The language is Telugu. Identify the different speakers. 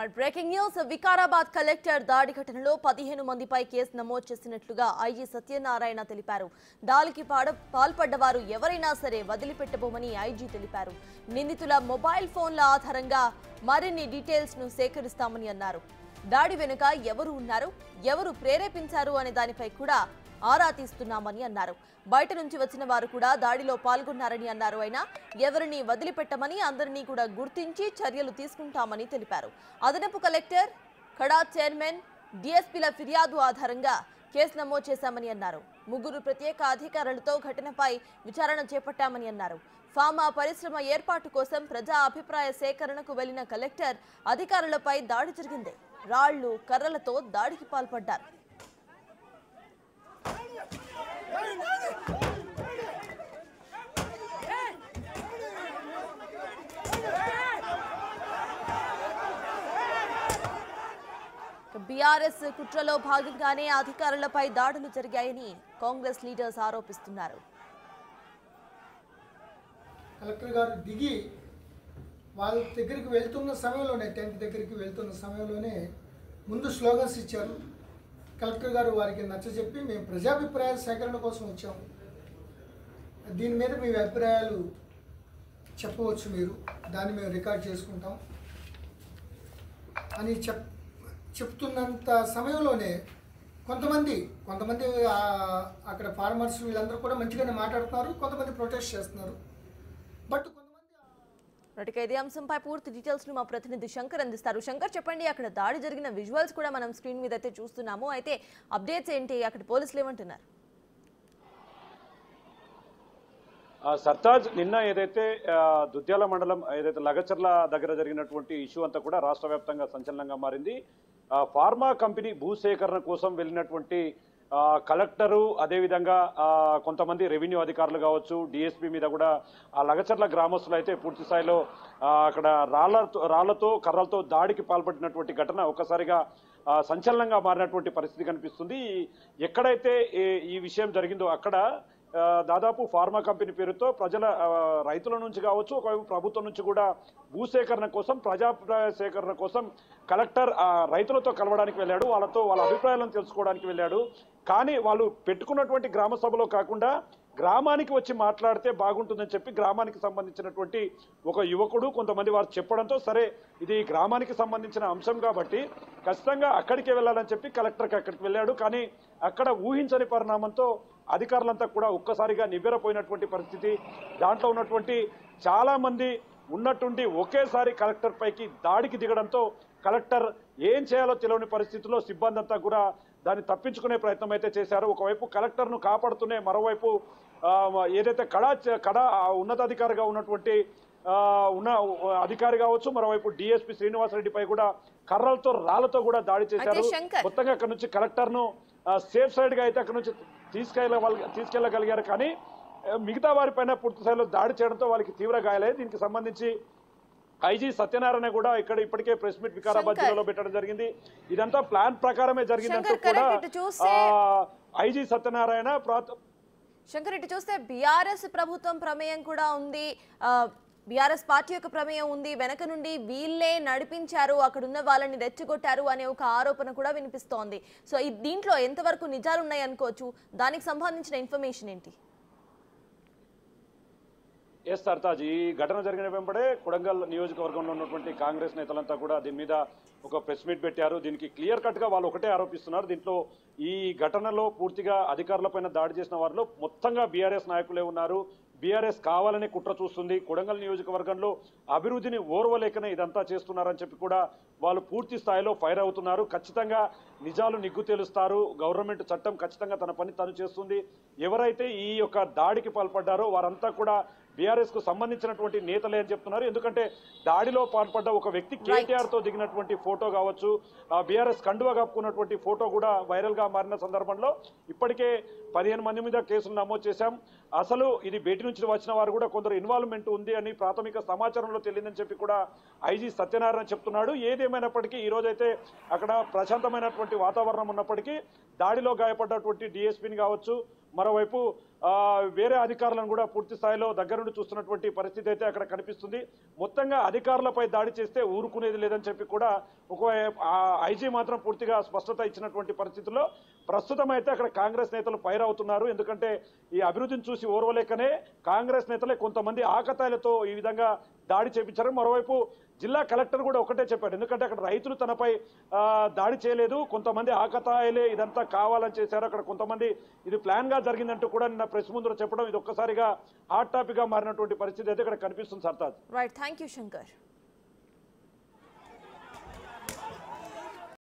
Speaker 1: బ్రేకింగ్ న్యూస్ వికారాబాద్ కలెక్టర్ దాడి ఘటనలో పదిహేను మందిపై కేసు నమోదు చేసినట్లుగా ఐజీ సత్యనారాయణ తెలిపారు దాడికి పాడ- పాల్పడ్డవారు ఎవరైనా సరే వదిలిపెట్టబోమని ఐజీ తెలిపారు నిందితుల మొబైల్ ఫోన్ల ఆధారంగా మరిన్ని డీటెయిల్స్ ను సేకరిస్తామని అన్నారు దాడి వెనుక ఎవరు ఉన్నారు ఎవరు ప్రేరేపించారు అనే దానిపై కూడా ఆరా తీస్తున్నామని అన్నారు బయట నుంచి వచ్చిన వారు కూడా దాడిలో పాల్గొన్నారని అన్నారు అయినా ఎవరిని వదిలిపెట్టమని అందరినీ కూడా గుర్తించి చర్యలు తీసుకుంటామని తెలిపారు అదనపు కలెక్టర్ కడా చైర్మన్ డిఎస్పీల ఫిర్యాదు ఆధారంగా కేసు నమోదు చేశామని అన్నారు ముగ్గురు ప్రత్యేక అధికారులతో ఘటనపై విచారణ చేపట్టామని అన్నారు ఫామా పరిశ్రమ ఏర్పాటు కోసం ప్రజా అభిప్రాయ సేకరణకు వెళ్లిన కలెక్టర్ అధికారులపై దాడి జరిగింది రాళ్లు కర్రలతో దాడికి పాల్పడ్డారు బీఆర్ఎస్ కుట్రలో భాగంగానే అధికారులపై దాడులు జరిగాయని కాంగ్రెస్ లీడర్స్ ఆరోపిస్తున్నారు
Speaker 2: కలెక్టర్ గారు దిగి వాళ్ళ దగ్గరికి వెళ్తున్న సమయంలోనే టెంట్ దగ్గరికి వెళ్తున్న సమయంలోనే ముందు స్లోగన్స్ ఇచ్చారు కలెక్టర్ గారు వారికి నచ్చజెప్పి మేము ప్రజాభిప్రాయాల సేకరణ కోసం వచ్చాము దీని మీద మీ అభిప్రాయాలు చెప్పవచ్చు మీరు దాన్ని మేము రికార్డ్ చేసుకుంటాం అని చెప్ చెప్తున్నంత సమయంలోనే కొంతమంది కొంతమంది ఆ, అక్కడ ఫార్మర్స్ వీళ్ళందరూ కూడా మంచిగానే మాట్లాడుతున్నారు కొంతమంది ప్రొటెస్ట్ చేస్తున్నారు బట్ కొంతమంది
Speaker 1: ఇక ఇదే అంశంపై పూర్తి డీటెయిల్స్ ను మా ప్రతినిధి శంకర్ అందిస్తారు శంకర్ చెప్పండి అక్కడ దాడి జరిగిన విజువల్స్ కూడా మనం స్క్రీన్ మీద అయితే చూస్తున్నాము అయితే అప్డేట్స్ ఏంటి అక్కడ పోలీసులు ఏమంటున్నారు
Speaker 3: ఆ, సర్తాజ్ నిన్న ఏదైతే ఆ, దుద్యాల మండలం ఏదైతే లగచర్ల దగ్గర జరిగినటువంటి ఇష్యూ అంతా కూడా రాష్ట్ర వ్యాప్తంగా సంచలనంగా మారింది ఆ, ఫార్మా కంపెనీ భూసేకరణ కోసం వెళ్ళినటువంటి ఆ, కలెక్టరు అదేవిధంగా ఆ, కొంతమంది రెవెన్యూ అధికారులు కావచ్చు డిఎస్పీ మీద కూడా ఆ లగచర్ల గ్రామస్తులు అయితే పూర్తి స్థాయిలో ఆ, అక్కడ రాళ్లతో రాళ్లతో కర్రలతో దాడికి పాల్పడినటువంటి ఘటన ఒక్కసారిగా ఆ, సంచలనంగా మారినటువంటి పరిస్థితి కనిపిస్తుంది ఈ- ఎక్కడైతే ఈ- ఈ విషయం జరిగిందో అక్కడ ఆ, దాదాపు ఫార్మా కంపెనీ పేరుతో ప్రజల ఆ, రైతుల నుంచి కావచ్చు ఒకవైపు ప్రభుత్వం నుంచి కూడా భూసేకరణ కోసం ప్రజాభిప్రాయ సేకరణ కోసం కలెక్టర్ ఆ, రైతులతో కలవడానికి వెళ్ళాడు వాళ్ళతో వాళ్ళ అభిప్రాయాలను తెలుసుకోవడానికి వెళ్ళాడు కానీ వాళ్ళు పెట్టుకున్నటువంటి గ్రామ సభలో కాకుండా గ్రామానికి వచ్చి మాట్లాడితే బాగుంటుందని చెప్పి గ్రామానికి సంబంధించినటువంటి ఒక యువకుడు కొంతమంది వారు చెప్పడంతో సరే ఇది గ్రామానికి సంబంధించిన అంశం కాబట్టి ఖచ్చితంగా అక్కడికి వెళ్ళాలని చెప్పి కలెక్టర్కి అక్కడికి వెళ్ళాడు కానీ అక్కడ ఊహించని పరిణామంతో అధికారులంతా కూడా ఒక్కసారిగా నివ్వెరపోయినటువంటి పరిస్థితి దాంట్లో ఉన్నటువంటి చాలా మంది ఉన్నట్టుండి ఒకేసారి కలెక్టర్ పైకి దాడికి దిగడంతో కలెక్టర్ ఏం చేయాలో తెలియని పరిస్థితిలో సిబ్బంది అంతా కూడా దాన్ని తప్పించుకునే ప్రయత్నం అయితే చేశారు ఒకవైపు కలెక్టర్ను కాపాడుతూనే మరోవైపు ఆ, ఏదైతే కళా కళా ఉన్నతాధికారిగా ఉన్నటువంటి ఆ, ఉన్న అధికారి కావచ్చు మరోవైపు డిఎస్పీ శ్రీనివాసరెడ్డిపై కూడా కర్రలతో రాళ్లతో కూడా దాడి చేశారు
Speaker 1: అయితే శంకర్.
Speaker 3: మొత్తంగా అక్కడ నుంచి కలెక్టర్ ను సేఫ్ సైడ్ గా అయితే అక్కడ నుంచి తీసుకెళ్ళ తీసుకెళ్లగలిగారు కానీ ఆ, మిగతా వారిపైన పూర్తి స్థాయిలో దాడి చేయడంతో వాళ్ళకి తీవ్ర గాయాలయ్యాయి దీనికి సంబంధించి ఐజీ సత్యనారాయణ కూడా ఇక్కడ ఇప్పటికే ప్రెస్ మీట్ వికారాబాద్
Speaker 1: శంకర్.
Speaker 3: జిల్లాలో పెట్టడం జరిగింది ఇదంతా ప్లాన్ ప్రకారమే జరిగిందంటూ
Speaker 1: శంకర్,
Speaker 3: కూడా
Speaker 1: correct. ఇటు చూస్తే-
Speaker 3: ఐజీ సత్యనారాయణ ప్రాత-
Speaker 1: శంకర్ ఇటు చూస్తే బీఆర్ఎస్ ప్రభుత్వం ప్రమేయం కూడా ఉంది బీఆర్ఎస్ పార్టీ యొక్క ప్రమేయం ఉంది వెనక నుండి వీళ్ళే నడిపించారు అక్కడ ఉన్న వాళ్ళని రెచ్చగొట్టారు అనే ఒక ఆరోపణ కూడా వినిపిస్తోంది సో ఈ దీంట్లో ఎంతవరకు నిజాలు ఉన్నాయి అనుకోవచ్చు దానికి సంబంధించిన ఇన్ఫర్మేషన్ ఏంటి
Speaker 3: ఎస్ సర్తాజ్ ఈ ఘటన జరిగిన వెంబడే కొడంగల్ నియోజకవర్గంలో ఉన్నటువంటి కాంగ్రెస్ నేతలంతా కూడా దీని మీద ఒక ప్రెస్ మీట్ పెట్టారు దీనికి క్లియర్ కట్ గా వాళ్ళు ఒకటే ఆరోపిస్తున్నారు దీంట్లో ఈ ఘటనలో పూర్తిగా అధికారులపైన దాడి చేసిన వారిలో మొత్తంగా బీఆర్ఎస్ నాయకులే ఉన్నారు బీఆర్ఎస్ కావాలనే కుట్ర చూస్తుంది కొడంగల్ నియోజకవర్గంలో అభివృద్ధిని ఓర్వలేకనే ఇదంతా చేస్తున్నారని చెప్పి కూడా వాళ్ళు పూర్తి స్థాయిలో ఫైర్ అవుతున్నారు ఖచ్చితంగా నిజాలు నిగ్గు తెలుస్తారు గవర్నమెంట్ చట్టం ఖచ్చితంగా తన పని తను చేస్తుంది ఎవరైతే ఈ యొక్క దాడికి పాల్పడ్డారో వారంతా కూడా బీఆర్ఎస్ కు సంబంధించినటువంటి నేతలే అని చెప్తున్నారు ఎందుకంటే దాడిలో పాల్పడ్డ ఒక వ్యక్తి కేటీఆర్ తో దిగినటువంటి ఫోటో కావచ్చు ఆ బీఆర్ఎస్ కండువా కప్పుకున్నటువంటి ఫోటో కూడా వైరల్ గా మారిన సందర్భంలో ఇప్పటికే పదిహేను మంది మీద కేసులు నమోదు చేశాం అసలు ఇది బయటి నుంచి వచ్చిన వారు కూడా కొందరు ఇన్వాల్వ్మెంట్ ఉంది అని ప్రాథమిక సమాచారంలో తెలియదని చెప్పి కూడా ఐజీ సత్యనారాయణ చెప్తున్నాడు ఏదేమైనప్పటికీ ఈ రోజైతే అక్కడ ప్రశాంతమైనటువంటి వాతావరణం ఉన్నప్పటికీ దాడిలో గాయపడ్డటువంటి డిఎస్పీని కావచ్చు మరోవైపు ఆ, వేరే అధికారులను కూడా పూర్తి స్థాయిలో దగ్గర నుండి చూస్తున్నటువంటి పరిస్థితి అయితే అక్కడ కనిపిస్తుంది మొత్తంగా అధికారులపై దాడి చేస్తే ఊరుకునేది లేదని చెప్పి కూడా ఒక ఐజీ మాత్రం పూర్తిగా స్పష్టత ఇచ్చినటువంటి పరిస్థితుల్లో ప్రస్తుతం అయితే అక్కడ కాంగ్రెస్ నేతలు ఫైర్ అవుతున్నారు ఎందుకంటే ఈ అభివృద్ధిని చూసి ఓర్వలేకనే కాంగ్రెస్ నేతలే కొంతమంది ఆకతాయిలతో ఈ విధంగా దాడి చేపించారు మరోవైపు జిల్లా కలెక్టర్ కూడా ఒకటే చెప్పాడు ఎందుకంటే అక్కడ రైతులు తనపై ఆ, దాడి చేయలేదు కొంతమంది ఆకతాయిలే ఇదంతా కావాలని చేశారు అక్కడ కొంతమంది ఇది ప్లాన్ గా జరిగిందంటూ కూడా నిన్న ప్రెస్ ముందు చెప్పడం ఇది ఒక్కసారిగా హాట్ టాపిక్ గా మారినటువంటి పరిస్థితి అయితే ఇక్కడ కనిపిస్తుంది Sartaj
Speaker 1: right thank you Shankar